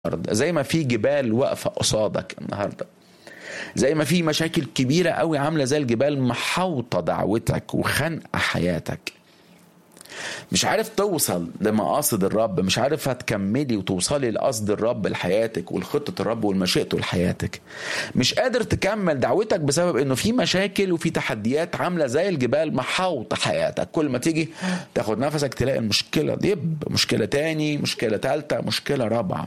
النهارده زي ما في جبال واقفه قصادك النهارده زي ما في مشاكل كبيره قوي عامله زي الجبال محاوطه دعوتك وخانقه حياتك مش عارف توصل لمقاصد الرب مش عارف هتكملي وتوصلي لقصد الرب لحياتك والخطة الرب والمشيئته لحياتك مش قادر تكمل دعوتك بسبب انه في مشاكل وفي تحديات عاملة زي الجبال محاوطة حياتك كل ما تيجي تاخد نفسك تلاقي المشكلة دب مشكلة تاني مشكلة تالتة مشكلة رابعة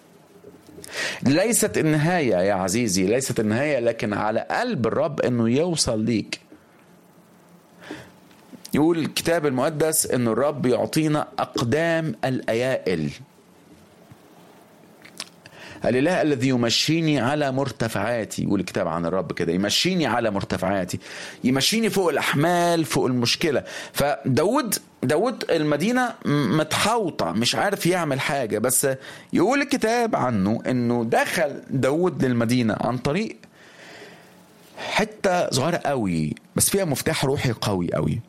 ليست النهاية يا عزيزي ليست النهاية لكن على قلب الرب انه يوصل ليك يقول الكتاب المقدس ان الرب يعطينا اقدام الايائل الاله الذي يمشيني على مرتفعاتي يقول الكتاب عن الرب كده يمشيني على مرتفعاتي يمشيني فوق الاحمال فوق المشكله فداود داود المدينة متحوطة مش عارف يعمل حاجة بس يقول الكتاب عنه انه دخل داود للمدينة عن طريق حتة صغيرة قوي بس فيها مفتاح روحي قوي قوي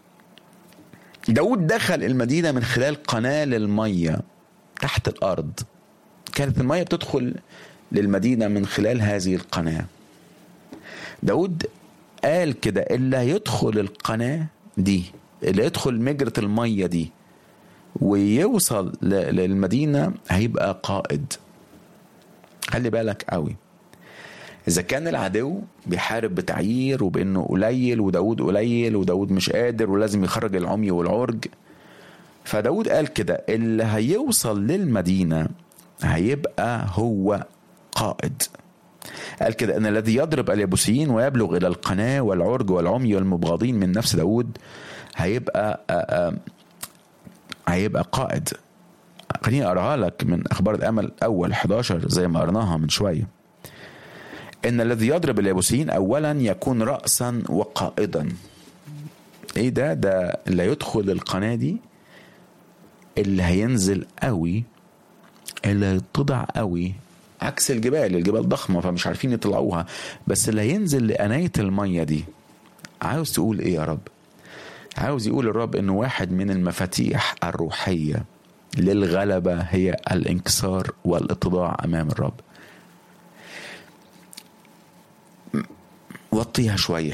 داود دخل المدينة من خلال قناة للمية تحت الأرض كانت المية بتدخل للمدينة من خلال هذه القناة داود قال كده اللي هيدخل القناة دي اللي يدخل مجرة المية دي ويوصل للمدينة هيبقى قائد خلي بالك قوي إذا كان العدو بيحارب بتعيير وبإنه قليل وداود قليل وداود مش قادر ولازم يخرج العمي والعرج فداود قال كده اللي هيوصل للمدينة هيبقى هو قائد قال كده ان الذي يضرب اليابوسيين ويبلغ الى القناه والعرج والعمي والمبغضين من نفس داود هيبقى آآ آآ هيبقى قائد خليني اقراها لك من اخبار الامل اول 11 زي ما قرناها من شويه ان الذي يضرب اليابوسيين اولا يكون راسا وقائدا ايه ده ده اللي يدخل القناه دي اللي هينزل قوي اللي هيتضع قوي عكس الجبال الجبال ضخمه فمش عارفين يطلعوها بس اللي هينزل لقنايه الميه دي عاوز تقول ايه يا رب عاوز يقول الرب انه واحد من المفاتيح الروحيه للغلبه هي الانكسار والاتضاع امام الرب وطيها شويه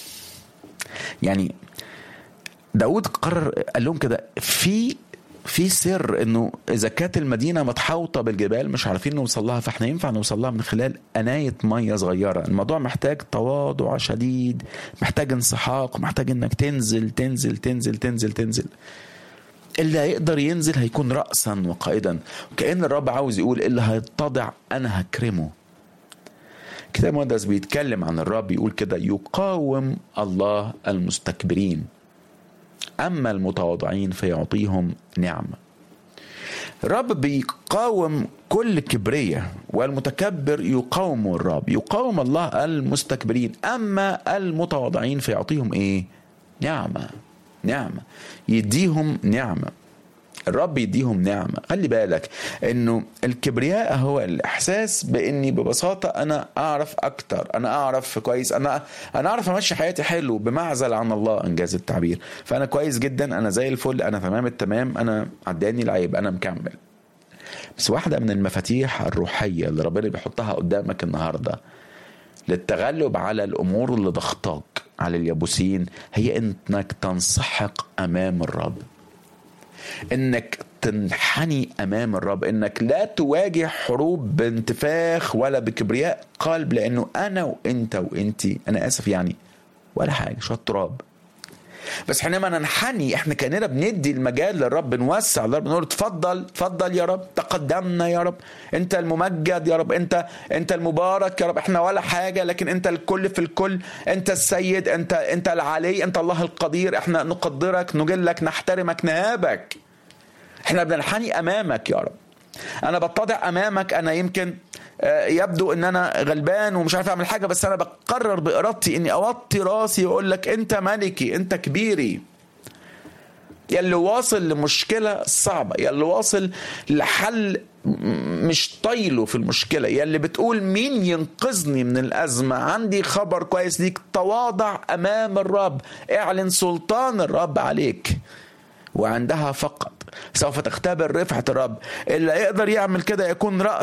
يعني داود قرر قال لهم كده في في سر انه اذا كانت المدينه متحوطه بالجبال مش عارفين نوصل لها فاحنا ينفع نوصل لها من خلال قنايه ميه صغيره الموضوع محتاج تواضع شديد محتاج انسحاق محتاج انك تنزل تنزل تنزل تنزل تنزل اللي هيقدر ينزل هيكون راسا وقائدا كان الرب عاوز يقول اللي هيتضع انا هكرمه كتاب المقدس بيتكلم عن الرب يقول كده يقاوم الله المستكبرين أما المتواضعين فيعطيهم نعمة الرب بيقاوم كل كبرية والمتكبر يقاوم الرب يقاوم الله المستكبرين أما المتواضعين فيعطيهم إيه نعمة نعمة يديهم نعمة الرب يديهم نعمة خلي بالك انه الكبرياء هو الاحساس باني ببساطة انا اعرف اكتر انا اعرف كويس انا انا اعرف امشي حياتي حلو بمعزل عن الله انجاز التعبير فانا كويس جدا انا زي الفل انا تمام التمام انا عداني العيب انا مكمل بس واحدة من المفاتيح الروحية اللي ربنا بيحطها قدامك النهاردة للتغلب على الامور اللي ضغطاك على اليابوسين هي انك تنسحق امام الرب انك تنحني امام الرب انك لا تواجه حروب بانتفاخ ولا بكبرياء قلب لانه انا وانت وانتي انا اسف يعني ولا حاجه شويه تراب بس حينما ننحني احنا كاننا بندي المجال للرب نوسع للرب نقول اتفضل اتفضل يا رب تقدمنا يا رب انت الممجد يا رب انت انت المبارك يا رب احنا ولا حاجه لكن انت الكل في الكل انت السيد انت انت العلي انت الله القدير احنا نقدرك نجلك نحترمك نهابك احنا بننحني امامك يا رب انا بتضع امامك انا يمكن يبدو ان انا غلبان ومش عارف اعمل حاجه بس انا بقرر بارادتي اني اوطي راسي واقول لك انت ملكي انت كبيري يا اللي واصل لمشكله صعبه يا اللي واصل لحل مش طايله في المشكله يا اللي بتقول مين ينقذني من الازمه عندي خبر كويس ليك تواضع امام الرب اعلن سلطان الرب عليك وعندها فقط سوف تختبر رفعة الرب اللي يقدر يعمل كده يكون رأس